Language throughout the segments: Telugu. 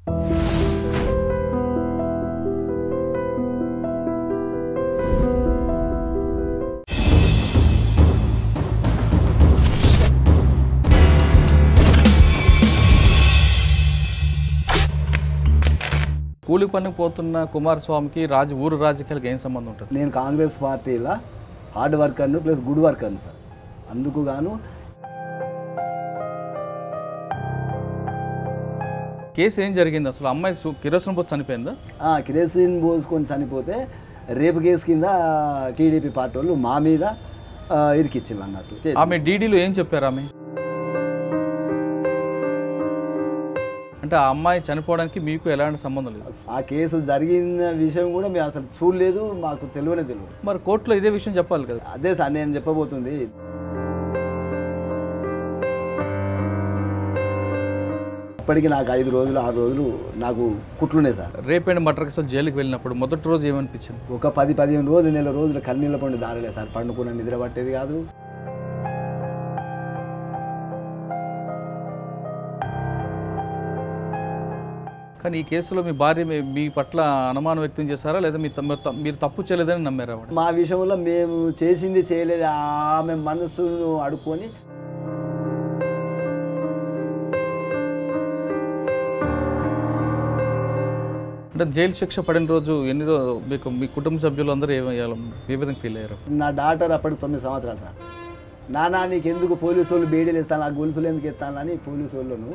కూలి పనికి పోతున్న కుమారస్వామికి రాజు ఊరు రాజకీయాలకు ఏం సంబంధం ఉంటుంది నేను కాంగ్రెస్ పార్టీలో హార్డ్ వర్కర్ను ప్లస్ గుడ్ వర్కర్ను సార్ అందుకు గాను కేసు ఏం జరిగింది అసలు అమ్మాయి సు- కిరోసిన్ పోసి చనిపోయిందా ఆ, కిరోసిన్ పోసుకొని చనిపోతే రేపు కేసు కింద టీడీపీ పార్టీ వాళ్ళు మా మీద ఆ, ఇరికిచ్చిండ్రు అన్నట్టు చేసి- ఆమె డీడీలో ఏం చెప్పారు ఆమె అంటే ఆ అమ్మాయి చనిపోవడానికి మీకు ఎలాంటి సంబంధం లేదు ఆ కేసు జరిగిన విషయం కూడా మేము అసలు చూడలేదు మాకు తెలియనే తెలియదు మరి కోర్టులో ఇదే విషయం చెప్పాలి కదా అదే సార్ నేను చెప్పబోతుంది ఇప్పటికి నాకు ఐదు రోజులు ఆరు రోజులు నాకు కుట్లున్నాయి సార్ రేపేండి మటర్ కేసులో జైలుకి వెళ్ళినప్పుడు మొదటి రోజు ఏమనిపించింది ఒక పది పదిహేను రోజులు నెల రోజులు కన్నీళ్ళ పండు దారలేదు సార్ పండుకున్న నిద్ర పట్టేది కాదు కానీ ఈ కేసులో మీ భార్య మీ- మీ పట్ల అనుమానం వ్యక్తం చేశారా లేదా మీ తమ్మ- త- మీరు తప్పు చేయలేదని నమ్మారా ఆవిడ? మా విషయంలో మేము చేసింది చేయలేదు ఆమె మనసును అడుక్కొని అంటే జైలు శిక్ష పడిన రోజు ఎన్ని రోజు మీకు మీ కుటుంబ సభ్యులు అందరూ ఏమయ్యారు ఏ విధంగా ఫీల్ అయ్యారు నా డాక్టర్ అప్పటికి తొమ్మిది సంవత్సరాలు సార్ నానా నీకు ఎందుకు పోలీసు వాళ్ళు బేడీలు ఇస్తాను ఆ గొలుసులు ఎందుకు ఇస్తాను అని పోలీసు వాళ్ళను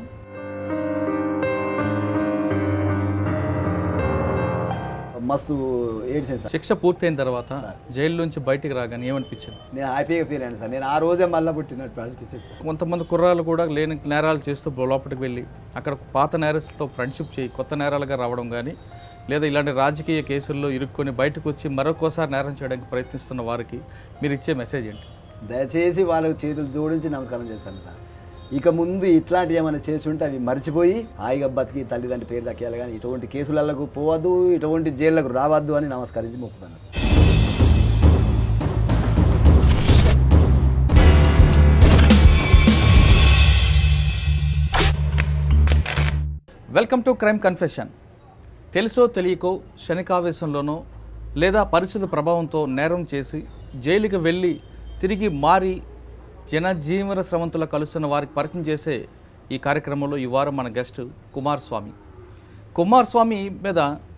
మస్తు ఏడ్చాను సార్ శిక్ష పూర్తయిన తర్వాత జైలు నుంచి బయటికి రాగానే ఏమనిపించింది నేను హ్యాపీగా ఫీల్ అయ్యాను సార్ నేను ఆ రోజే మళ్ళీ పుట్టినట్టు అనిపించింది సార్ కొంతమంది కుర్రాళ్ళు కూడా లేని నేరాలు చేస్తూ లోపలికి వెళ్ళి అక్కడ పాత నేరస్తులతో ఫ్రెండ్షిప్ చేయి కొత్త నేరాలుగా రావడం కానీ లేదా ఇలాంటి రాజకీయ కేసుల్లో ఇరుక్కొని బయటకు వచ్చి మరొకసారి నేరం చేయడానికి ప్రయత్నిస్తున్న వారికి మీరు ఇచ్చే మెసేజ్ ఏంటి దయచేసి వాళ్ళకి చేతులు జోడించి నమస్కారం చేస్తాను సార్ ఇక ముందు ఇట్లాంటివి ఏమైనా చేసి ఉంటే అవి మర్చిపోయి హాయిగా బతికి తల్లిదండ్రి పేరు దక్కేయాలి కానీ ఇటువంటి కేసులకు పోవద్దు ఇటువంటి జైళ్ళకు రావద్దు అని నమస్కరించి మొక్కుతాను sir welcome to crime confession తెలుసో తెలియకో శనికావేశంలోనో లేదా పరిస్థితి ప్రభావంతో నేరం చేసి జైలుకి వెళ్ళి తిరిగి మారి జనజీవన స్రవంతుల కలుస్తున్న వారికి పరిచయం చేసే ఈ కార్యక్రమంలో ఈ వారం మన గెస్ట్ కుమార్ స్వామి కుమార్ స్వామి మీద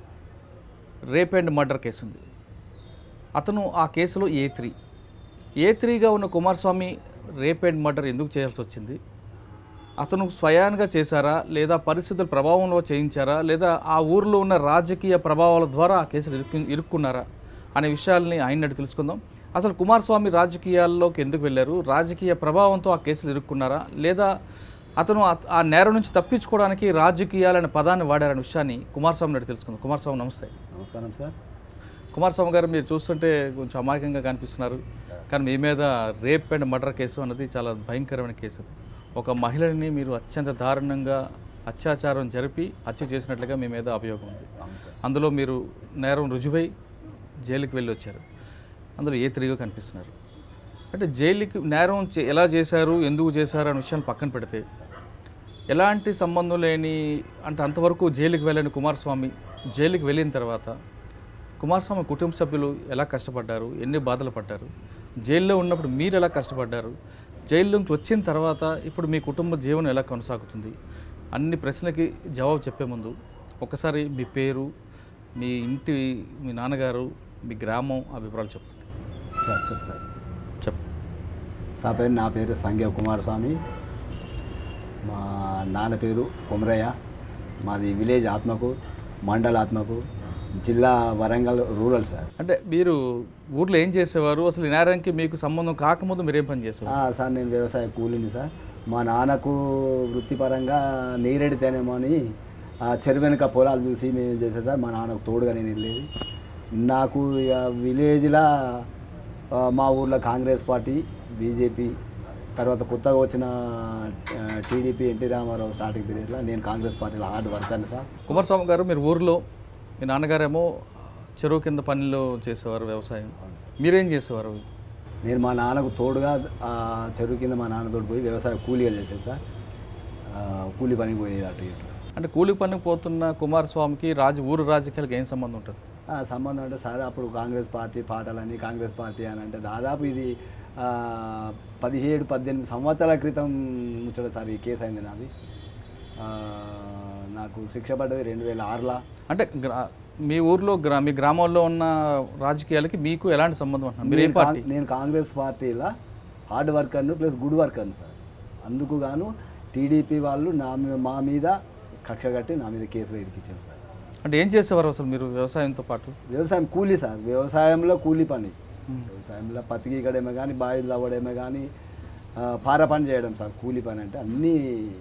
రేప్ అండ్ మర్డర్ కేసు ఉంది అతను ఆ కేసులో ఏ త్రీ ఏ త్రీగా ఉన్న కుమారస్వామి రేప్ అండ్ మర్డర్ ఎందుకు చేయాల్సి వచ్చింది అతను స్వయాన్గా చేశారా లేదా పరిస్థితుల ప్రభావంలో చేయించారా లేదా ఆ ఊరిలో ఉన్న రాజకీయ ప్రభావాల ద్వారా ఆ కేసులు ఇరుక్కు ఇరుక్కున్నారా అనే విషయాల్ని ఆయన అడిగి తెలుసుకుందాం అసలు కుమారస్వామి రాజకీయాల్లోకి ఎందుకు వెళ్ళారు రాజకీయ ప్రభావంతో ఆ కేసులు ఇరుక్కున్నారా లేదా అతను ఆ- ఆ నేరం నుంచి తప్పించుకోవడానికి రాజకీయాలనే పదాన్ని వాడారనే విషయాన్ని కుమారస్వామిని అడిగి తెలుసుకుందాం కుమారస్వామి నమస్తే నమస్కారం సార్ కుమారస్వామి గారు మీరు చూస్తుంటే కొంచెం అమాయకంగా కనిపిస్తున్నారు కానీ మీ మీద రేప్ అండ్ మర్డర్ కేసు అన్నది చాలా భయంకరమైన కేసు అది ఒక మహిళని మీరు అత్యంత దారుణంగా అత్యాచారం జరిపి హత్య చేసినట్లుగా మీ మీద అభియోగం ఉంది అవును సార్ అందులో మీరు నేరం రుజువై జైలుకి వెళ్ళి వచ్చారు అందులో ఏ తిరిగా కనిపిస్తున్నారు అంటే జైలుకి నేరం చే- ఎలా చేశారు ఎందుకు చేశారు అనే విషయాన్ని పక్కన పెడితే ఎలాంటి సంబంధం లేని అంటే అంతవరకు జైలుకి వెళ్ళని కుమారస్వామి జైలుకి వెళ్ళిన తర్వాత కుమారస్వామి కుటుంబ సభ్యులు ఎలా కష్టపడ్డారు ఎన్ని బాధలు పడ్డారు జైల్లో ఉన్నప్పుడు మీరు ఎలా కష్టపడ్డారు జైల్లో నుంచి వచ్చిన తర్వాత ఇప్పుడు మీ కుటుంబ జీవనం ఎలా కొనసాగుతుంది అన్ని ప్రశ్నలకి జవాబు చెప్పే ముందు ఒకసారి మీ పేరు మీ ఇంటి మీ నాన్నగారు మీ గ్రామం ఆ వివరాలు చెప్పండి సార్ చెప్తారు చెప్పు నా పేరు నా పేరు సంఘ కుమారస్వామి మా నాన్న పేరు కొమరయ్య మాది విలేజ్ ఆత్మకూర్ మండల్ ఆత్మకూర్ జిల్లా వరంగల్ రూరల్ సార్ అంటే మీరు ఊర్లో ఏం చేసేవారు అసలు ఈ నేరానికి మీకు సంబంధం కాకముందు మీరేం పని చేసేవారు ఆ, సార్ నేను వ్యవసాయ కూలిని సార్ మా నాన్నకు వృత్తిపరంగా నీరెడితేనేమో అని ఆ చెరువు వెనుక పొలాలు చూసి మేము చేసే సార్ మా నాన్నకు తోడుగా నేను వెళ్ళేది నాకు ఇక విలేజ్లో ఆ, మా ఊర్లో కాంగ్రెస్ పార్టీ బీజేపీ తర్వాత కొత్తగా వచ్చిన టీడీపీ ఎన్టీ రామారావు స్టార్టింగ్ పీరియడ్లో నేను కాంగ్రెస్ పార్టీలో హార్డ్ వర్కర్ని సార్ కుమారస్వామి గారు మీరు ఊర్లో మీ నాన్నగారేమో చెరువు కింద పనులు చేసేవారు వ్యవసాయం మీరేం చేసేవారు నేను మా నాన్నకు తోడుగా ఆ చెరువు కింద మా నాన్నతో పోయి వ్యవసాయ కూలీగా చేసేది సార్ ఆ, కూలీ పనికి పోయేది అటు ఇటు అంటే కూలి పనికి పోతున్న కుమారస్వామికి రాజు ఊరు రాజకీయాలకు ఏం సంబంధం ఉంటుంది ఆ, సంబంధం అంటే సార్ అప్పుడు కాంగ్రెస్ పార్టీ పాటలని కాంగ్రెస్ పార్టీ అని అంటే దాదాపు ఇది ఆ, పదిహేడు పద్దెనిమిది సంవత్సరాల క్రితం ముచ్చట సార్ ఈ కేసు అయింది నాది ఆ, నాకు శిక్ష పడ్డది రెండు వేల ఆరులా అంటే గ్రా- మీ ఊర్లో గ్రా మీ గ్రామంలో ఉన్న రాజకీయాలకి మీకు ఎలాంటి సంబంధం అంటున్నారు మీరు ఏ నేను పార్టీ కాంగ్- నేను కాంగ్రెస్ పార్టీలో హార్డ్ వర్కర్ను ప్లస్ గుడ్ వర్కర్ను సార్ అందుకు గాను టీడీపీ వాళ్ళు నా మీ- మా మీద కక్ష కట్టి నా మీద కేసులు ఇరికిచ్చారు సార్ అంటే ఏం చేసేవారు అసలు మీరు వ్యవసాయంతో పాటు వ్యవసాయం కూలీ సార్ వ్యవసాయంలో కూలీ పని వ్యవసాయంలో పత్తి గీకడమే కానీ బావిలు తవ్వడమే కానీ ఆ, పార పని చేయడం సార్ కూలీ పని అంటే అన్నీ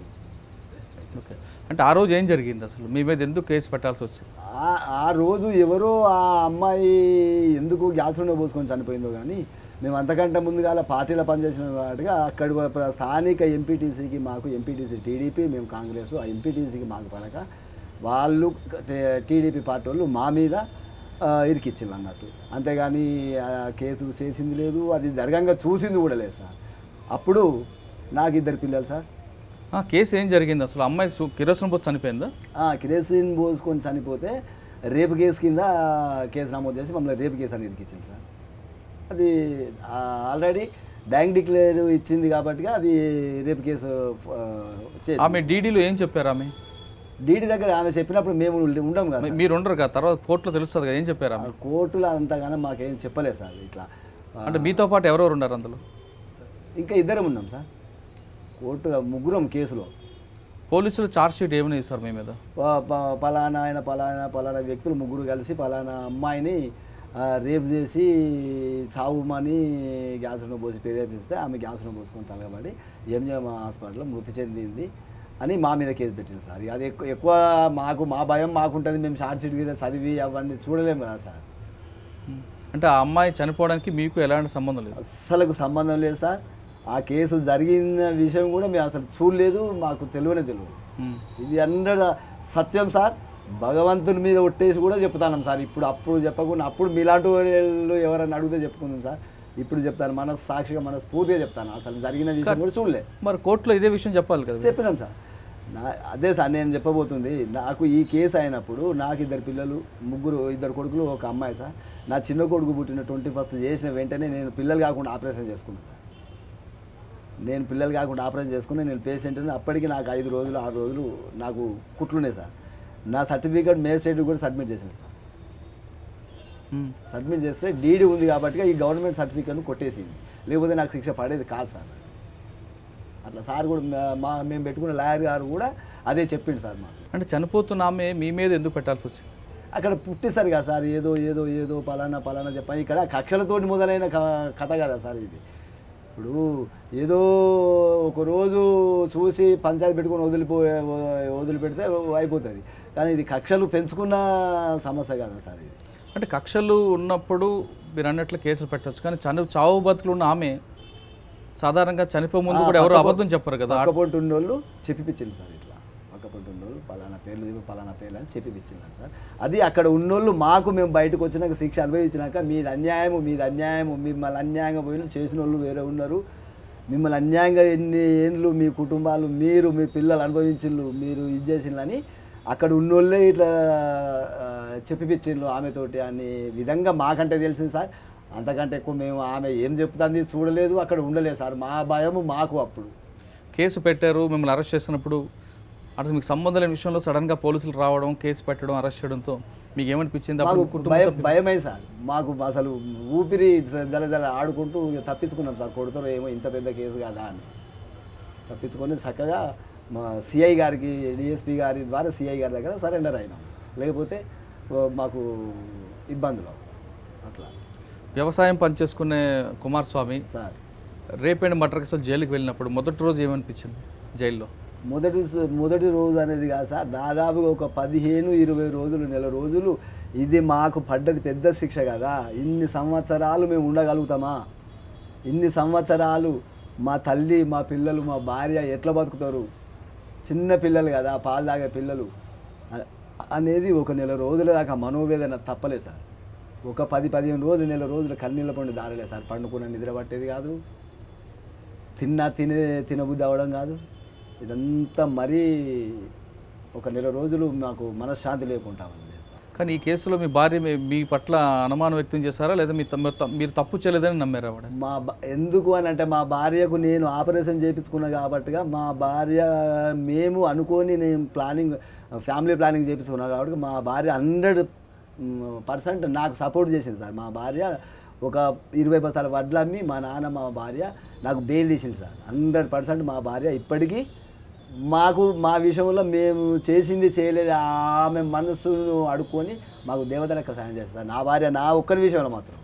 ఓకే అంటే ఆ రోజు ఏం జరిగింది అసలు మీ మీద ఎందుకు కేసు పెట్టాల్సి వచ్చింది ఆ- ఆ రోజు ఎవరో ఆ అమ్మాయి ఎందుకు గ్యాస్ ఉండే పోసుకొని చనిపోయిందో కానీ మేము అంతకంటే ముందుగా పార్టీలో పనిచేసిన వాటిగా అక్కడ ప్ర- స్థానిక ఎంపీటీసీకి మాకు ఎంపీటీసీ టీడీపీ మేము కాంగ్రెస్ ఆ ఎంపీటీసీకి మాకు పడక వాళ్ళు టే- టీడీపీ పార్టీ వాళ్ళు మా మీద ఆ, ఇరికిచ్చిండ్రు అన్నట్టు అంతేగాని ఆ కేసు చేసింది లేదు అది జరగంగా చూసింది కూడా లేదు సార్ అప్పుడు నాకు ఇద్దరు పిల్లలు సార్ ఆ కేసు ఏం జరిగింది అసలు అమ్మాయి సు- కిరోసిన్ పోసి చనిపోయిందా ఆ, కిరోసిన్ పోసుకొని చనిపోతే రేపు కేసు కింద కేసు నమోదు చేసి మమ్మల్ని రేపు కేసు అని ఇరికిచ్చింది సార్ అది ఆ, ఆల్రెడీ బ్యాంక్ డిక్లేర్ ఇచ్చింది కాబట్టి అది రేపు కేసు ఆ, చేసి ఆమె డీడీలో ఏం చెప్పారు ఆమె డీడీ దగ్గర ఆమె చెప్పినప్పుడు మేము ఉండం కదా మీ- మీరు ఉండరు కదా తర్వాత కోర్టులో తెలుస్తుంది కదా ఏం చెప్పారు ఆమె సార్. కోర్టులో అంతగానో మాకేం చెప్పలేదు సార్ ఇట్లా ఆ, అంటే మీతో పాటు ఎవరెవరు ఉన్నారు అందులో ఇంకా ఇద్దరం ఉన్నాం సార్ కోర్టులో ముగ్గురం కేసులో పోలీసులు ఛార్జ్ షీట్ ఏమైనా ఇస్తారు మీ మీద ప- ప- పలానా ఆయన పలానా పలానా వ్యక్తులు ముగ్గురు కలిసి పలానా అమ్మాయిని ఆ, రేప్ చేసి చావుమని గ్యాస్ను పోసి ప్రేరేపిస్తే ఆమె గ్యాస్ను పోసుకొని తలగబడి ఎంజిఎం హాస్పిటల్లో మృతి చెందింది అని మా మీద కేసు పెట్టింది సార్ అది ఎక్కువ ఎక్కువ మాకు మా భయం మాకుంటుంది మేము షార్ట్ సీట్ గిట్ల చదివి అవన్నీ చూడలేము కదా సార్ అంటే ఆ అమ్మాయి చనిపోవడానికి మీకు ఎలాంటి సంబంధం లేదు అస్సలకు సంబంధం లేదు సార్ ఆ కేసు జరిగిన విషయం కూడా మేము అసలు చూడలేదు మాకు తెలియనే తెలియదు ఉమ్. ఇది హండ్రెడ్ సత్యం సార్ భగవంతుని మీద ఒట్టేసి కూడా చెప్తాను సార్ ఇప్పుడు అప్పుడు చెప్పకుండా అప్పుడు మీలాంటి వాళ్ళు ఎవరైనా అడిగితే చెప్పుకుందాం సార్ ఇప్పుడు చెప్తాను మన సాక్షిగా మన స్ఫూర్తిగా చెప్తాను అసలు జరిగిన విషయం కూడా చూడలే మరి కోర్టులో ఇదే విషయం చెప్పాలి కదా చెప్పినాం సార్ నా అదే సార్ నేను చెప్పబోతుంది నాకు ఈ కేసు అయినప్పుడు నాకు ఇద్దరు పిల్లలు ముగ్గురు ఇద్దరు కొడుకులు ఒక అమ్మాయి సార్ నా చిన్న కొడుకు పుట్టిన ట్వంటీ ఫస్ట్ చేసిన వెంటనే నేను పిల్లలు కాకుండా ఆపరేషన్ చేసుకున్నాను సార్ నేను పిల్లలు కాకుండా ఆపరేషన్ చేసుకుని నేను పేషెంట్ని అప్పటికి నాకు ఐదు రోజులు ఆరు రోజులు నాకు కుట్లున్నాయి సార్ నా సర్టిఫికేట్ మేజిస్ట్రేట్ కూడా సబ్మిట్ చేశాను సార్ ఉమ్. సబ్మిట్ చేస్తే డీడీ ఉంది కాబట్టి ఈ గవర్నమెంట్ సర్టిఫికేట్ను కొట్టేసింది లేకపోతే నాకు శిక్ష పడేది కాదు సార్ అట్లా సార్ కూడా మా- మా మేము పెట్టుకున్న లాయర్ గారు కూడా అదే చెప్పిండు సార్ మాకు అంటే చనిపోతున్న ఆమె మీ మీద ఎందుకు పెట్టాల్సి వచ్చింది అక్కడ పుట్టిస్తారు కదా సార్ ఏదో ఏదో ఏదో పలానా పలానా చెప్పని ఇక్కడ కక్షలతోటి మొదలైన క- కథ కదా సార్ ఇది ఇప్పుడు ఏదో ఒక రోజు చూసి పంచాయతీ పెట్టుకొని వదిలిపో వదిలిపెడితే అయిపోతుంది కానీ ఇది కక్షలు పెంచుకున్న సమస్య కదా సార్ ఇది అంటే కక్షలు ఉన్నప్పుడు మీరు అన్నట్లు కేసులు పెట్టచ్చు కానీ చని చావు బతుకులు ఉన్న ఆమె సాధారణంగా చనిపోయే ముందు కూడా ఎవరు అబద్ధం చెప్పరు కదా పక్క పొంటి ఉన్నోళ్ళు చెప్పిపించింది సార్ ఇట్లా పక్క పొంటి ఉన్నోళ్ళు పలానా పేర్లు చెప్పి పలానా పేర్లు అని చెప్పిపించింది సార్ అది అక్కడ ఉన్నోళ్ళు మాకు మేము బయటకు వచ్చినాక శిక్ష అనుభవించినాక మీది అన్యాయము మీది అన్యాయము మిమ్మల్ని అన్యాయంగా పోయిన చేసిన వాళ్ళు వేరే ఉన్నారు మిమ్మల్ని అన్యాయంగా ఎన్ని ఏండ్లు మీ కుటుంబాలు మీరు మీ పిల్లలు అనుభవించిండ్రు మీరు ఇది చేసిండ్రు అక్కడ ఉన్నోళ్ళే ఇట్లా ఆ, చెప్పిపించిండ్రు ఆమెతోటి అనే విధంగా మాకంటే తెలిసింది సార్ అంతకంటే ఎక్కువ మేము ఆమె ఏం చెప్తుంది చూడలేదు అక్కడ ఉండలేదు సార్ మా భయము మాకు అప్పుడు కేసు పెట్టారు మిమ్మల్ని అరెస్ట్ చేసినప్పుడు అసలు మీకు సంబంధం లేని విషయంలో సడన్గా పోలీసులు రావడం కేసు పెట్టడం అరెస్ట్ చేయడంతో మీకు ఏమనిపించింది మాకు అప్పుడు కుటుంబ భయం సభ్యులు- భయమై సార్ మాకు అసలు ఊపిరి జల జల ఆడుకుంటూ ఇక తప్పించుకున్నాం సార్ కొడతారో ఏమో ఇంత పెద్ద కేసు కదా అని తప్పించుకొని చక్కగా మా సిఐ గారికి డిఎస్పి గారి ద్వారా సిఐ గారి దగ్గర సరెండర్ అయినాం లేకపోతే ఓ, మాకు ఇబ్బందులు అట్లా వ్యవసాయం పనిచేసుకునే కుమారస్వామి సార్ రేపేండి మటర్ కేసులో జైలుకి వెళ్ళినప్పుడు మొదటి రోజు ఏమనిపించింది జైల్లో మొదటి స- మొదటి రోజు అనేది కాదు సార్ దాదాపుగా ఒక పదిహేను ఇరవై రోజులు నెల రోజులు ఇది మాకు పడ్డది పెద్ద శిక్ష కదా ఇన్ని సంవత్సరాలు మేము ఉండగలుగుతామా ఇన్ని సంవత్సరాలు మా తల్లి మా పిల్లలు మా భార్య ఎట్లా బతుకుతారు చిన్న పిల్లలు కదా పాలు తాగే పిల్లలు అ- అనేది ఒక నెల రోజుల దాకా మనోవేదన తప్పలేదు సార్ ఒక పది పదిహేను రోజులు నెల రోజులు కన్నీళ్ళ పండు దారలేదు సార్ పండుకున్న నిద్ర పట్టేది కాదు తిన్నా తినే తినబుద్ధి అవ్వడం కాదు ఇదంతా మరీ ఒక నెల రోజులు మాకు మనశ్శాంతి లేకుండా ఉంది సార్ కానీ ఈ కేసులో మీ భార్య మీ- మీ పట్ల అనుమానం వ్యక్తం చేశారా లేదా మీ తమ్మ- త- మీరు తప్పు చేయలేదని నమ్మారా ఆవిడ మా బ- ఎందుకు అని అంటే మా భార్యకు నేను ఆపరేషన్ చేయించుకున్నా కాబట్టిగా మా భార్య మేము అనుకొని నేను ప్లానింగ్ ఫ్యామిలీ ప్లానింగ్ చేయించుకున్నా కాబట్టి మా భార్య హండ్రెడ్ పర్సెంట్ నాకు సపోర్ట్ చేసింది సార్ మా భార్య ఒక ఇరవై బస్తాల వడ్లు అమ్మి మా నాన్న మా భార్య నాకు బెయిల్ తీసింది సార్ హండ్రెడ్ పర్సెంట్ మా భార్య ఇప్పటికీ మాకు మా విషయంలో మేము చేసింది చేయలేదు ఆమె మనసును అడుక్కొని మాకు దేవత లెక్క సాయం చేస్తారు నా భార్య నా ఒక్కరి విషయంలో మాత్రం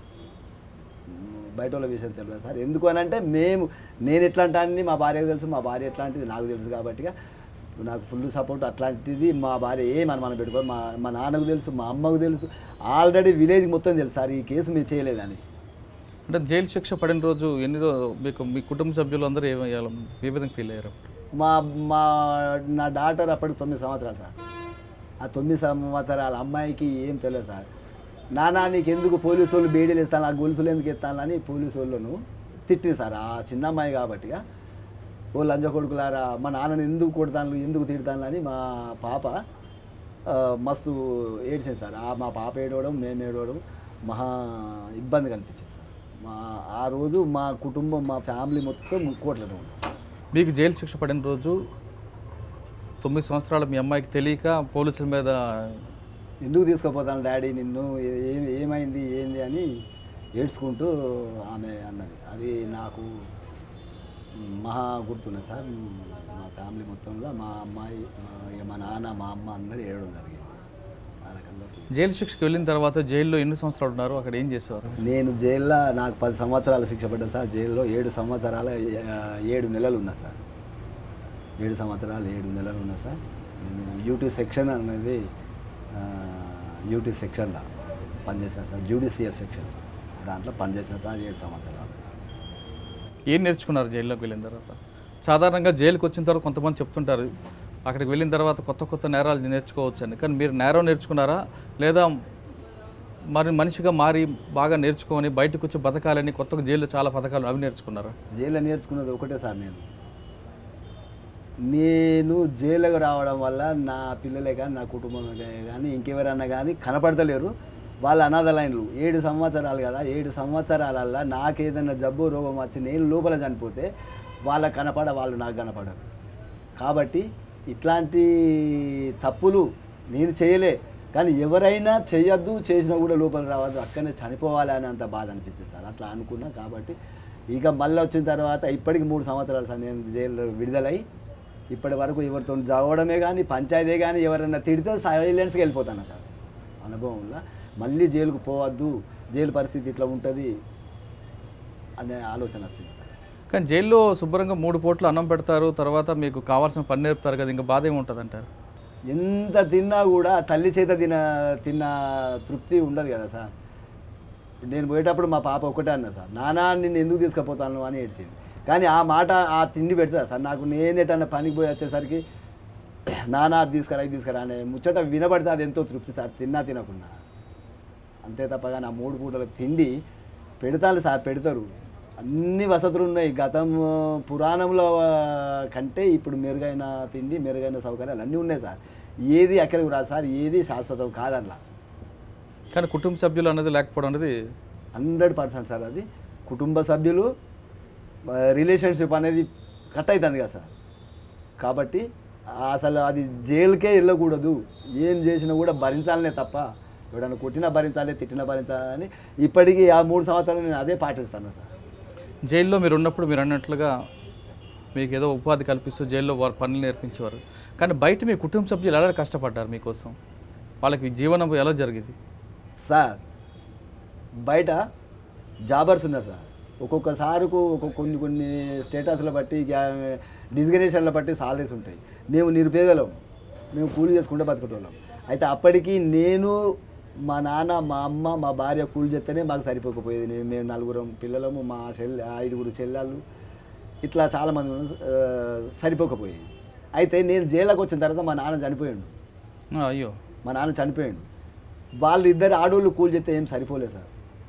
బయట వాళ్ళ విషయం తెలియదు సార్ ఎందుకు అని అంటే మేము నేను ఎట్లాంటి మా భార్యకు తెలుసు మా భార్య ఎట్లాంటిది నాకు తెలుసు కాబట్టి నాకు ఫుల్ సపోర్ట్ అట్లాంటిది మా భార్య ఏం అనుమానం పెట్టుకో మా మా నాన్నకు తెలుసు మా అమ్మకు తెలుసు ఆల్రెడీ విలేజ్ మొత్తం తెలుసు సార్ ఈ కేసు మీరు చేయలేదని అంటే జైలు శిక్ష పడిన రోజు ఎన్ని రోజు మీకు మీ కుటుంబ సభ్యులు అందరూ ఏమయ్యారు ఏ విధంగా ఫీల్ అయ్యారు మా మా నా డాటర్ అప్పటికి తొమ్మిది సంవత్సరాలు సార్ ఆ తొమ్మిది సంవత్సరాల అమ్మాయికి ఏం తెలియదు సార్ నానా నీకు ఎందుకు పోలీసు వాళ్ళు బేడీలు ఇస్తాను ఆ గొలుసులు ఎందుకు ఇస్తాను అని పోలీసు వాళ్ళను తిట్టింది సార్ ఆ చిన్న అమ్మాయి కాబట్టిగా ఓ లంజ కొడుకులారా మా నాన్నని ఎందుకు కొడతాను ఎందుకు తిడతాను అని మా పాప ఆ, మస్తు ఏడ్చింది సార్ ఆ మా పాప ఏడవడం మేము ఏడవడం మహా ఇబ్బంది కనిపించింది సార్ మా ఆ రోజు మా కుటుంబం మా ఫ్యామిలీ మొత్తం ముక్కోట్లనే ఉన్నాం మీకు జైలు శిక్ష పడిన రోజు తొమ్మిది సంవత్సరాలు మీ అమ్మాయికి తెలియక పోలీసుల మీద ఎందుకు తీసుకుపోతాను డాడీ నిన్ను ఏ- ఏం ఏమైంది ఏంది అని ఏడ్చుకుంటూ ఆమె అన్నది అది నాకు మహా గుర్తున్నది సార్ మా ఫ్యామిలీ మొత్తంలో మా అమ్మాయి మా- ఇక మా నాన్న మా అమ్మ అందరూ ఏడవడం జరిగింది ఆ రకంగా జైలు శిక్షకి వెళ్ళిన తర్వాత జైల్లో ఎన్ని సంవత్సరాలు ఉన్నారు అక్కడ ఏం చేసేవారు నేను జైల్లో నాకు పది సంవత్సరాల శిక్ష పడ్డా సార్ జైల్లో ఏడు సంవత్సరాల ఆ, ఏడు నెలలు ఉన్నా సార్ ఏడు సంవత్సరాలు ఏడు నెలలు ఉన్నా సార్ నేను యూటీ సెక్షన్ అనేది ఆ, యూటీ సెక్షన్లో పనిచేసిన సార్ జ్యుడిషియల్ సెక్షన్ దాంట్లో పనిచేసిన సార్ ఏడు సంవత్సరాలు ఏం నేర్చుకున్నారు జైల్లోకి వెళ్ళిన తర్వాత సాధారణంగా జైలుకి వచ్చిన తర్వాత కొంతమంది చెప్తుంటారు అక్కడికి వెళ్ళిన తర్వాత కొత్త కొత్త నేరాలు నేర్చుకోవచ్చు అని కానీ మీరు నేరం నేర్చుకున్నారా లేదా మరి మనిషిగా మారి బాగా నేర్చుకొని బయటకు వచ్చి బతకాలని కొత్తగా జైల్లో చాలా పథకాలు అవి నేర్చుకున్నారా జైల్లో నేర్చుకున్నది ఒకటే సార్ నేను నేను జైలుకు రావడం వల్ల నా పిల్లలే కానీ నా కుటుంబం కానీ ఇంకెవరన్నా కానీ కనపడతలేరు వాళ్ళ అనాథ లైన్లు ఏడు సంవత్సరాలు కదా ఏడు సంవత్సరాలల్లా నాకేదైనా జబ్బు రోగం వచ్చి నేను లోపల చనిపోతే వాళ్ళకి కనపడ వాళ్ళు నాకు కనపడరు కాబట్టి ఇట్లాంటి తప్పులు నేను చేయలే కానీ ఎవరైనా చేయొద్దు చేసినా కూడా లోపల రావద్దు అక్కడనే చనిపోవాలి అని అంత బాధ అనిపించింది సార్ అట్లా అనుకున్నా కాబట్టి ఇక మళ్ళీ వచ్చిన తర్వాత ఇప్పటికి మూడు సంవత్సరాలు సార్ నేను జైల్లో విడుదలై ఇప్పటి వరకు ఎవరితో జావడమే కానీ పంచాయతీ కానీ ఎవరైనా తిడితే సైలెన్స్కి వెళ్ళిపోతాను సార్ అనుభవంలో మళ్ళీ జైలుకు పోవద్దు జైలు పరిస్థితి ఇట్లా ఉంటుంది అనే ఆలోచన వచ్చింది సార్ కానీ జైల్లో శుభ్రంగా మూడు పూట్లు అన్నం పెడతారు తర్వాత మీకు కావాల్సిన పని నేర్పుతారు కదా ఇంకా బాధ ఏముంటుంది అంటారు ఎంత తిన్నా కూడా తల్లి చేత తిన తిన్న తృప్తి ఉండదు కదా సార్ నేను పోయేటప్పుడు మా పాప ఒకటే అన్నా సార్ నానా నిన్ను ఎందుకు తీసుకుపోతాను అని ఏడ్చింది కానీ ఆ మాట ఆ తిండి పెడతా సార్ నాకు నేనేటన్నా పనికి పోయి వచ్చేసరికి నానా అది తీసుకురా ఇది తీసుకురా అనే ముచ్చట వినబడితే అది ఎంతో తృప్తి సార్ తిన్నా తినకుండా అంతే తప్పగా నా మూడు పూటల తిండి పెడతారు సార్ పెడతారు అన్ని వసతులు ఉన్నాయి గతం ఆ, పురాణంలో ఆ, కంటే ఇప్పుడు మెరుగైన తిండి మెరుగైన సౌకర్యాలు అన్నీ ఉన్నాయి సార్ ఏది ఎక్కడికి రాదు సార్ ఏది శాశ్వతం కాదట్లా కానీ కుటుంబ సభ్యులు అనేది లేకపోవడం అనేది హండ్రెడ్ పర్సెంట్ సార్ అది కుటుంబ సభ్యులు రిలేషన్షిప్ అనేది కట్ అవుతుంది కదా సార్ కాబట్టి అసలు అది జైలుకే వెళ్ళకూడదు ఏం చేసినా కూడా భరించాలనే తప్ప ఎవడన్నా కొట్టినా భరించాలి తిట్టినా భరించాలని ఇప్పటికీ ఆ మూడు సంవత్సరాలు నేను అదే పాటిస్తాను సార్ జైల్లో మీరు ఉన్నప్పుడు మీరు అన్నట్లుగా మీకు ఏదో ఉపాధి కల్పిస్తూ జైల్లో వారు పనులు నేర్పించేవారు కానీ బయట మీ కుటుంబ సభ్యులు ఎలా కష్టపడ్డారు మీకోసం వాళ్ళకి జీవనం ఎలా జరిగింది సార్ బయట జాబర్స్ ఉన్నారు సార్ ఒక్కొక్క సారుకు ఒక్కొక్క కొన్ని కొన్ని స్టేటస్ల బట్టి గ్యా- డిజిగ్నేషన్ల బట్టి సాలరీస్ ఉంటాయి మేము నిరుపేదలం మేము కూలి చేసుకుంటే బతుకుతున్నాం అయితే అప్పటికి నేను మా నాన్న మా అమ్మ మా భార్య కూలి చేస్తేనే మాకు సరిపోకపోయేది మేము- మేము నలుగురం పిల్లలము మా చెల్లి ఐదుగురు చెల్లెళ్ళు ఇట్లా చాలామంది ఉన్నాం, ఆ, సరిపోకపోయేది అయితే నేను జైలుకి వచ్చిన తర్వాత మా నాన్న చనిపోయాడు ఆ, అయ్యో మా నాన్న చనిపోయాడు వాళ్ళు ఇద్దరు ఆడోళ్ళు కూలి చేస్తే ఏం సరిపోలేదు సార్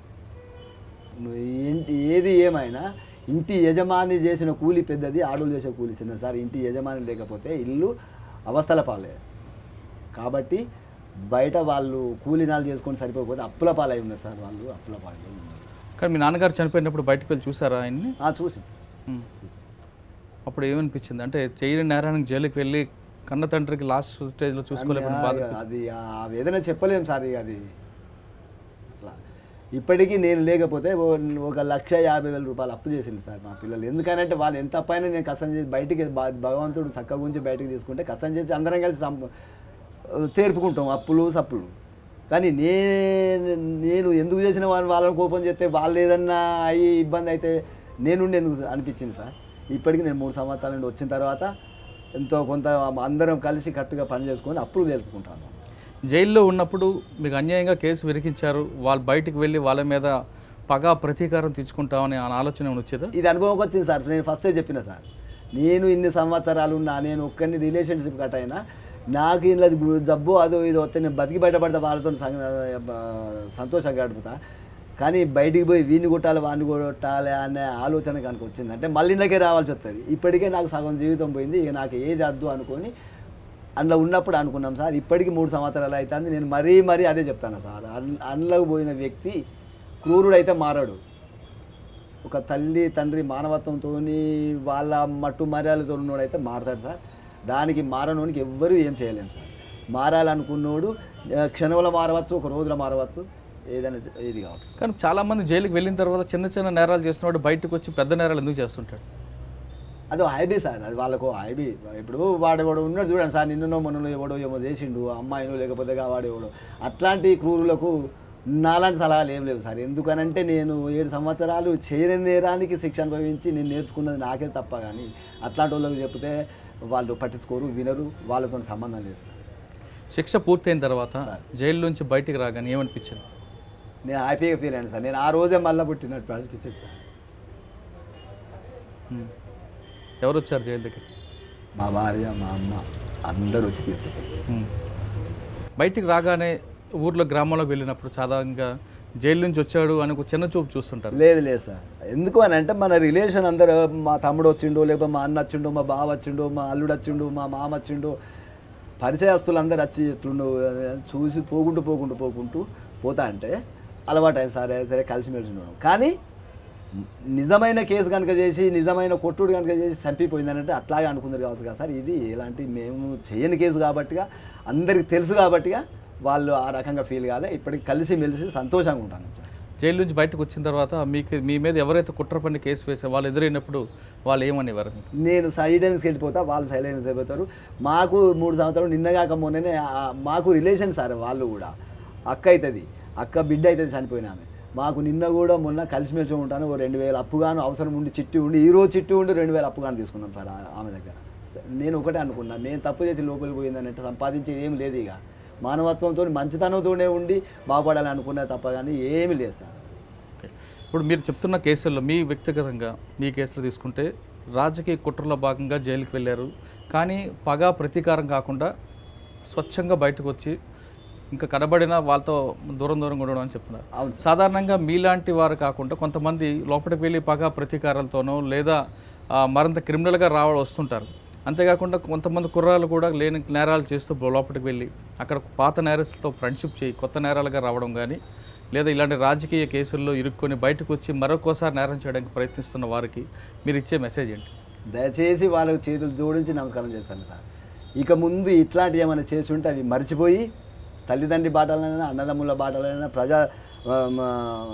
నువ్వు ఏంటి ఏది ఏమైనా ఇంటి యజమాని చేసిన కూలి పెద్దది ఆడోళ్ళు చేసే కూలి చిన్నది సార్ ఇంటి యజమాని లేకపోతే ఇల్లు అవస్థల పాలే కాబట్టి బయట వాళ్ళు కూలీనాలు చేసుకొని సరిపోకపోతే అప్పుల పాలై ఉన్నారు సార్ వాళ్ళు అప్పుల పాలై ఉన్నారు కానీ మీ నాన్నగారు చనిపోయినప్పుడు బయటకు వెళ్ళి చూసారా ఆయన్ని ఆ, చూసి ఉమ్. అప్పుడు ఏమనిపించింది అంటే చేయని నేరానికి జైలుకి వెళ్ళి కన్న తండ్రికి లాస్ట్ స్టేజ్లో చూసుకోలేకపోతే బాధ ఆ, అది ఆ వేదన చెప్పలేం సార్ ఇక అది అట్లా ఇప్పటికీ నేను లేకపోతే ఓ- ఒక లక్ష యాభై వేల రూపాయలు అప్పు చేసింది సార్ మా పిల్లలు ఎందుకనంటే వాళ్ళు ఎంత అప్పైనా నేను కష్టం చేసి బయటికి భ- భగవంతుడు చక్క గురించి బయటికి తీసుకుంటే కష్టం చేసి అందరం కలిసి సం- తేర్పుకుంటాం అప్పులు సప్పులు కానీ నేను నేను ఎందుకు చేసిన వాళ్ళని వాళ్ళని కోపం చేస్తే వాళ్ళు ఏదన్నా అయ్యి ఇబ్బంది అయితే నేనుండి ఎందుకు అనిపించింది సార్ ఇప్పటికి నేను మూడు సంవత్సరాల నుండి వచ్చిన తర్వాత ఎంతో కొంత అందరం కలిసి కట్టుగా పని చేసుకొని అప్పులు తెలుపుకుంటాను జైల్లో ఉన్నప్పుడు మీకు అన్యాయంగా కేసు విరికించారు వాళ్ళు బయటికి వెళ్ళి వాళ్ళ మీద పగా ప్రతీకారం తెచ్చుకుంటామని ఆ ఆలోచన ఏమైనా వచ్చేదా ఇది అనుభవంకి వచ్చింది సార్ నేను ఫస్టే చెప్పిన సార్ నేను ఇన్ని సంవత్సరాలు ఉన్నా నేను ఒక్కరిని రిలేషన్షిప్ కట్ అయినా నాకు ఇలా జబ్బు అదో ఇదో వస్తే నేను బతికి బయటపడతా వాళ్ళతో సంగ- బ- సంతోషంగా గడుపుతా కానీ బయటికి పోయి వీడిని కొట్టాలి వాడిని కొట్టాలి అనే ఆలోచన కనుక వచ్చింది అంటే మళ్ళీ ఇందులోకే రావాల్సి వస్తుంది ఇప్పటికే నాకు సగం జీవితం పోయింది ఇక నాకు ఏది వద్దు అనుకొని అందులో ఉన్నప్పుడు అనుకున్నాం సార్ ఇప్పటికి మూడు సంవత్సరాలు అవుతుంది నేను మరీ మరీ అదే చెప్తాను సార్ అన్- అందులోకి పోయిన వ్యక్తి క్రూరుడైతే మారాడు ఒక తల్లి తండ్రి మానవత్వంతో వాళ్ళ మట్టు మర్యాదలతో ఉన్నోడైతే మారతాడు సార్ దానికి మారనోనికి ఎవ్వరూ ఏం చేయలేం సార్ మారాలనుకున్నోడు ఆ, క్షణంలో మారవచ్చు ఒక రోజులో మారవచ్చు ఏదైనా ఏది కావచ్చు కానీ చాలామంది జైలుకి వెళ్ళిన తర్వాత చిన్న చిన్న నేరాలు చేస్తున్నవాడు బయటకు వచ్చి పెద్ద నేరాలు ఎందుకు చేస్తుంటాడు అది హైబీ సార్ అది వాళ్ళకు హైబీ ఇప్పుడు వాడు ఎవడు ఉన్నాడు చూడండి సార్ నిన్ననో మొన్ననో ఎవడో ఏమో చేసిండు అమ్మాయినో లేకపోతే వాడు ఎవడో అట్లాంటి క్రూరులకు నాలాంటి సలహాలు ఏం లేవు సార్ ఎందుకనంటే నేను ఏడు సంవత్సరాలు చేయని నేరానికి శిక్ష అనుభవించి నేను నేర్చుకున్నది నాకే తప్ప కానీ అట్లాంటి వాళ్ళకి చెప్తే వాళ్ళు పట్టించుకోరు వినరు వాళ్ళతో సంబంధం లేదు సార్ శిక్ష పూర్తయిన తర్వాత జైలు నుంచి బయటికి రాగానే ఏమనిపించింది నేను హ్యాపీగా ఫీల్ అయ్యాను సార్ నేను ఆ రోజే మళ్ళీ పుట్టినట్టు అనిపించింది సార్ ఉమ్. ఎవరు వచ్చారు జైలు దగ్గర మా భార్య మా అమ్మ అందరూ వచ్చి తీసుకెళ్ళారు ఉమ్. బయటికి రాగానే ఊర్లో గ్రామంలోకి వెళ్ళినప్పుడు సాధారణంగా జైలు నుంచి వచ్చాడు అని ఒక చిన్న చూపు చూస్తుంటారు లేదు లేదు సార్ ఎందుకు అని అంటే మన రిలేషన్ అందరూ మా తమ్ముడు వచ్చిండు లేకపోతే మా అన్న వచ్చిండు మా బావ వచ్చిండు మా అల్లుడు వచ్చిండు మా మామ వచ్చిండు పరిచయస్తులు అందరు వచ్చి ఎట్లుండు అని చూసి పోకుంటూ పోకుంటూ పోకుంటూ పోతా అంటే అలవాటు అయింది సరే సరే కలిసిమెలిసి ఉండడం కానీ నిజమైన కేసు కనుక చేసి నిజమైన కొట్టుడు కనుక చేసి చంపిపోయిందని అంటే అట్లాగే అనుకున్నారు కావచ్చు కదా సార్ ఇది ఇలాంటి మేము చేయని కేసు కాబట్టిగా అందరికి తెలుసు కాబట్టిగా వాళ్ళు ఆ రకంగా ఫీల్ కాలే ఇప్పటికి కలిసి మెలిసి సంతోషంగా ఉంటాను సార్ జైలు నుంచి బయటకు వచ్చిన తర్వాత మీకు మీ మీద ఎవరైతే కుట్ర పని కేసు వేసే వాళ్ళు ఎదురైనప్పుడు వాళ్ళు ఏమనేవారు మీకు నేను సైలెన్స్కి వెళ్ళిపోతా వాళ్ళు సైలెన్స్ అయిపోతారు మాకు మూడు సంవత్సరాలు నిన్నగాక మొన్ననే ఆ- మాకు రిలేషన్ సార్ వాళ్ళు కూడా అక్క అవుతుంది అక్క బిడ్డ అవుతుంది చనిపోయిన ఆమె మాకు నిన్న కూడా మొన్న కలిసిమెలిసి ఉంటాను ఓ రెండు వేలు అప్పుగాను అవసరం ఉండి చిట్టి ఉండి ఈ రోజు చిట్టి ఉండి రెండు వేలు అప్పుగాను తీసుకున్నాం సార్ ఆ- ఆమె దగ్గర నేను ఒకటే అనుకున్నా మేము తప్పు చేసి లోపలికి పోయిందనంటే సంపాదించేది ఏం లేదు ఇక మానవత్వంతో మంచితనంతోనే ఉండి బాగుపడాలని అనుకున్నా తప్ప కానీ ఏమీ లేదు సార్ ఓకే. ఇప్పుడు మీరు చెప్తున్న కేసుల్లో మీ వ్యక్తిగతంగా మీ కేసులు తీసుకుంటే రాజకీయ కుట్రలో భాగంగా జైలుకి వెళ్ళారు కానీ పగ ప్రతీకారం కాకుండా స్వచ్ఛంగా బయటకు వచ్చి ఇంకా కనబడిన వాళ్ళతో దూరం దూరంగా ఉండడం అని చెప్తున్నారు అవును సార్ సాధారణంగా మీలాంటి వారు కాకుండా కొంతమంది లోపలికి వెళ్ళి పగ ప్రతీకారాలతోనో లేదా ఆ, మరింత క్రిమినల్గా రావడం వస్తుంటారు అంతేకాకుండా కొంతమంది కుర్రాలు కూడా లేని నేరాలు చేస్తూ లోపలికి వెళ్ళి అక్కడ పాత నేరస్తులతో ఫ్రెండ్షిప్ చేయి కొత్త నేరాలుగా రావడం కానీ లేదా ఇలాంటి రాజకీయ కేసుల్లో ఇరుక్కొని బయటకు వచ్చి మరొకసారి నేరం చేయడానికి ప్రయత్నిస్తున్న వారికి మీరు ఇచ్చే మెసేజ్ ఏంటి దయచేసి వాళ్ళకి చేతులు జోడించి నమస్కారం చేస్తాను సార్ ఇక ముందు ఇట్లాంటివి ఏమైనా చేసి ఉంటే అవి మర్చిపోయి తల్లిదండ్రి బాటలైనా అన్నదమ్ముల బాటలైనా ప్రజా ఆ, మా,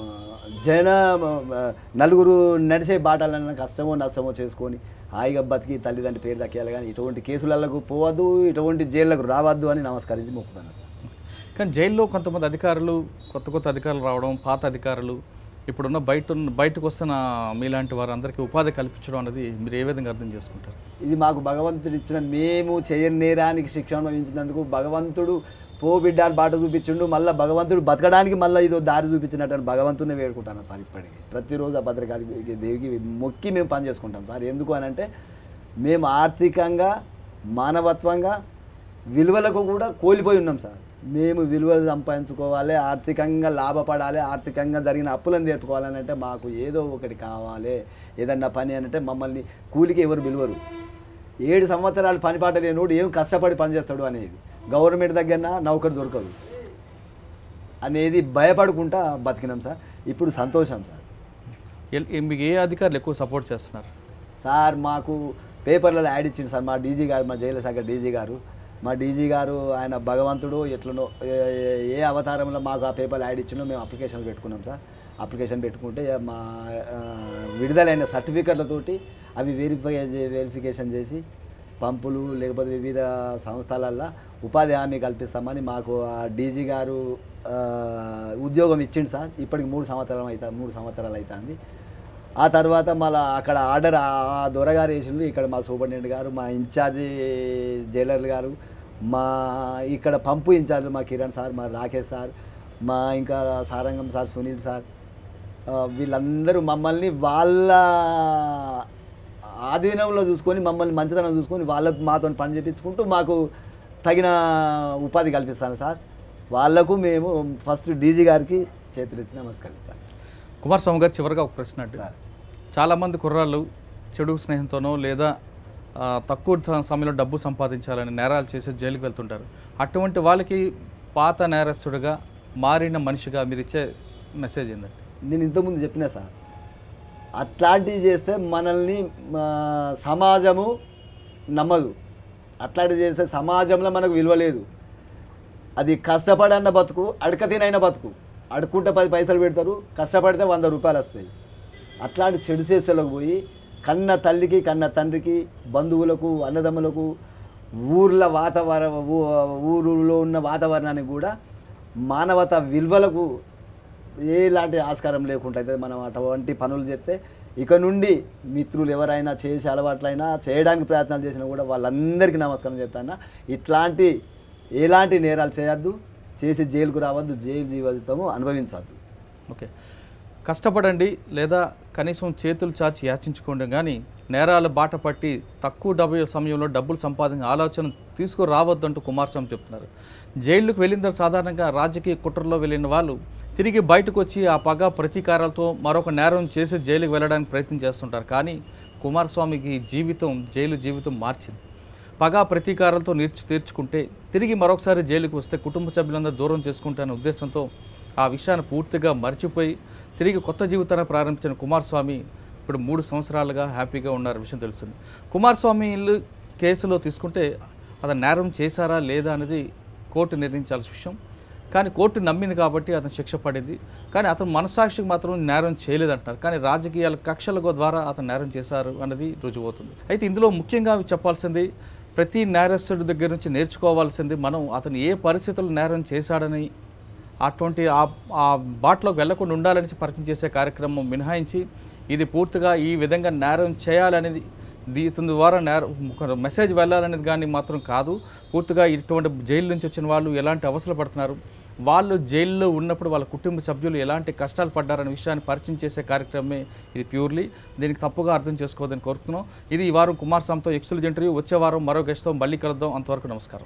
జన ఆ, నలుగురు నడిచే బాటలైనా కష్టమో నష్టమో చేసుకొని హాయిగా బతికి తల్లిదండ్రి పేరు దక్కేయాలి కానీ ఇటువంటి కేసులకు పోవద్దు ఇటువంటి జైళ్ళకు రావద్దు అని నమస్కరించి మొక్కుతాను సార్ కానీ జైల్లో కొంతమంది అధికారులు కొత్త కొత్త అధికారులు రావడం పాత అధికారులు ఇప్పుడున్న బయట ఉన్న- బయటకు వస్తున్న మీలాంటి వారందరికీ ఉపాధి కల్పించడం అనేది మీరు ఏ విధంగా అర్థం చేసుకుంటారు ఇది మాకు భగవంతుడు ఇచ్చిన మేము చేయని నేరానికి శిక్ష అనుభవించినందుకు భగవంతుడు పో బిడ్డ అని బాట చూపించిండు మళ్ళీ భగవంతుడు బతకడానికి మళ్ళీ ఇదో దారి చూపించినట్టు అని భగవంతుడిని వేడుకుంటాను సార్ ఇప్పటికి ప్రతిరోజు ఆ భద్రకాళి దేవికి మొక్కి మేము పని చేసుకుంటాం సార్ ఎందుకు అని అంటే మేము ఆర్థికంగా మానవత్వంగా విలువలకు కూడా కోల్పోయి ఉన్నాం సార్ మేము విలువలు సంపాదించుకోవాలి ఆర్థికంగా లాభపడాలి ఆర్థికంగా జరిగిన అప్పులను తీర్చుకోవాలని అంటే మాకు ఏదో ఒకటి కావాలి ఏదన్నా పని అని అంటే మమ్మల్ని కూలికి ఎవరు విలువరు ఏడు సంవత్సరాలు పనిపాట లేనోడు ఏం కష్టపడి పనిచేస్తాడు అనేది గవర్నమెంట్ దగ్గర నౌకరు దొరకదు అనేది భయపడుకుంటా బతికినాం సార్ ఇప్పుడు సంతోషం సార్ ఎల్- ఏ- మీకు ఏ అధికారులు ఎక్కువ సపోర్ట్ చేస్తున్నారు సార్ మాకు పేపర్లలో యాడ్ ఇచ్చింది సార్ మా డీజీ గారు మా జైలు శాఖ డీజీ గారు మా డీజీ గారు ఆయన భగవంతుడు ఎట్లనో ఏ- ఏ- ఏ అవతారంలో మాకు ఆ పేపర్లు యాడ్ ఇచ్చినో మేము అప్లికేషన్ పెట్టుకున్నాం సార్ అప్లికేషన్ పెట్టుకుంటే మా ఆ, విడుదలైన సర్టిఫికెట్లతోటి అవి వెరిఫై వెరిఫికేషన్ చేసి పంపులు లేకపోతే వివిధ సంస్థలల్లో ఉపాధి హామీ కల్పిస్తామని మాకు ఆ డీజీ గారు ఆ, ఉద్యోగం ఇచ్చిండు సార్ ఇప్పటికి మూడు సంవత్సరాలు అవుతా మూడు సంవత్సరాలు అవుతుంది ఆ తర్వాత మళ్ళీ అక్కడ ఆర్డర్ ఆ దొరగారు వేసిండ్రు ఇక్కడ మా సూపరింటెండెంట్ గారు మా ఇన్ఛార్జి జైలర్ గారు మా ఇక్కడ పంపు ఇన్ఛార్జ్ మా కిరణ్ సార్ మా రాకేష్ సార్ మా ఇంకా సారంగం సార్ సునీల్ సార్ ఆ, వీళ్ళందరూ మమ్మల్ని వాళ్ళ ఆధీనంలో చూసుకొని మమ్మల్ని మంచితనం చూసుకొని వాళ్ళకు మాతో పని చేపించుకుంటూ మాకు తగిన ఉపాధి కల్పిస్తాను సార్ వాళ్ళకు మేము ఫస్ట్ డీజీ గారికి చేతులెత్తి నమస్కరిస్తాను కుమారస్వామి గారు చివరిగా ఒక ప్రశ్న అండి సార్ చాలామంది కుర్రాళ్ళు చెడు స్నేహంతోనో లేదా ఆ, తక్కువ త- సమయంలో డబ్బు సంపాదించాలని నేరాలు చేసి జైలుకి వెళ్తుంటారు అటువంటి వాళ్ళకి పాత నేరస్తుడిగా మారిన మనిషిగా మీరు ఇచ్చే మెసేజ్ ఏంటండి నేను ఇంతకుముందు చెప్పిన సార్ అట్లాంటివి చేస్తే మనల్ని ఆ, సమాజము నమ్మదు అట్లాంటివి చేస్తే సమాజంలో మనకు విలువ లేదు అది కష్టపడన్న బతుకు అడక తినైన బతుకు అడుక్కుంటే పది పైసలు పెడతారు కష్టపడితే వంద రూపాయలు వస్తాయి అట్లాంటి చెడు చేసేలోకి పోయి కన్న తల్లికి కన్న తండ్రికి బంధువులకు అన్నదమ్ములకు ఊర్ల వాతావరణ ఊరులో ఉన్న వాతావరణానికి కూడా మానవత విలువలకు ఎలాంటి ఆస్కారం లేకుండా అయితే మనం అటువంటి పనులు చేస్తే ఇక నుండి మిత్రులు ఎవరైనా చేసే అలవాట్లైనా చేయడానికి ప్రయత్నాలు చేసినా కూడా వాళ్ళందరికీ నమస్కారం చేస్తాను ఇట్లాంటి ఎలాంటి నేరాలు చేయొద్దు చేసి జైలుకు రావద్దు జైలు జీవితము అనుభవించద్దు ఓకే కష్టపడండి లేదా కనీసం చేతులు చాచి యాచించుకోండి కానీ నేరాల బాట పట్టి తక్కువ డబ్బు సమయంలో డబ్బులు సంపాదించే ఆలోచన తీసుకురావద్దంటూ కుమారస్వామి చెప్తున్నారు జైలుకు వెళ్ళిన తర్వాత సాధారణంగా రాజకీయ కుట్రలో వెళ్ళిన వాళ్ళు తిరిగి బయటకు వచ్చి ఆ పగ ప్రతీకారాలతో మరొక నేరం చేసి జైలుకి వెళ్ళడానికి ప్రయత్నం చేస్తుంటారు కానీ కుమారస్వామికి జీవితం జైలు జీవితం మార్చింది పగా ప్రతీకారాలతో నేర్చు తీర్చుకుంటే తిరిగి మరొకసారి జైలుకి వస్తే కుటుంబ సభ్యులందరూ దూరం చేసుకుంటానే ఉద్దేశంతో ఆ విషయాన్ని పూర్తిగా మర్చిపోయి తిరిగి కొత్త జీవితాన్ని ప్రారంభించిన కుమారస్వామి ఇప్పుడు మూడు సంవత్సరాలుగా హ్యాపీగా ఉన్నారు విషయం తెలుస్తుంది కుమారస్వామి ఇల్లు కేసులో తీసుకుంటే అతను నేరం చేశారా లేదా అనేది కోర్టు నిర్ణయించాల్సిన విషయం కానీ కోర్టు నమ్మింది కాబట్టి అతను శిక్ష పడింది కానీ అతను మనసాక్షికి మాత్రం నేరం చేయలేదంటున్నారు కానీ రాజకీయాల కక్షల ద్వారా అతను నేరం చేశారు అన్నది రుజువవుతుంది అయితే ఇందులో ముఖ్యంగా చెప్పాల్సింది ప్రతి నేరస్తుడి దగ్గర నుంచి నేర్చుకోవాల్సింది మనం అతను ఏ పరిస్థితుల్లో నేరం చేశాడని అటువంటి ఆ ఆ బాటలోకి వెళ్లకుండా ఉండాలని పరిచయం చేసే కార్యక్రమం మినహాయించి ఇది పూర్తిగా ఈ విధంగా నేరం చేయాలనేది దీని ద్వారా నేర ఒక మెసేజ్ వెళ్ళాలనేది కానీ మాత్రం కాదు పూర్తిగా ఇటువంటి జైలు నుంచి వచ్చిన వాళ్ళు ఎలాంటి అవసరం పడుతున్నారు వాళ్ళు జైల్లో ఉన్నప్పుడు వాళ్ళ కుటుంబ సభ్యులు ఎలాంటి కష్టాలు పడ్డారనే విషయాన్ని పరిచయం చేసే కార్యక్రమమే ఇది ప్యూర్లీ దీనికి తప్పుగా అర్థం చేసుకోవద్దని కోరుతున్నాం ఇది ఈ వారం కుమారస్వామితో ఎక్స్క్లూజ్ ఇంటర్వ్యూ వచ్చే వారం మరో గెస్ట్తో మళ్ళీ కలుద్దాం అంతవరకు నమస్కారం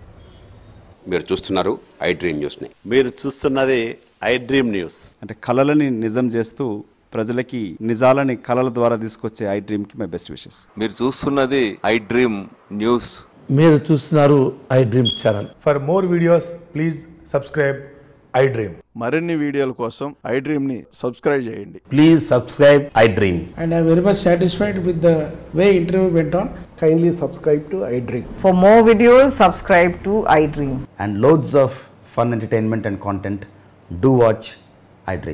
మీరు చూస్తున్నారు ఐ డ్రీమ్ న్యూస్ని మీరు చూస్తున్నది ఐ డ్రీమ్ న్యూస్ అంటే కళలని నిజం చేస్తూ ప్రజలకి నిజాలని కళల ద్వారా తీసుకొచ్చే ఐ డ్రీమ్కి మై బెస్ట్ విషెస్ మీరు చూస్తున్నది ఐ డ్రీమ్ న్యూస్ మీరు చూస్తున్నారు I dream channel For more videos, please subscribe iDream. మరిన్ని వీడియోల కోసం ఐ డ్రీమ్ని సబ్స్క్రైబ్ చేయండి please subscribe I dream and I'm very much satisfied with the way interview went on. Kindly subscribe to iDream. For more videos, subscribe to iDream. and loads of fun entertainment and content, do watch iDream.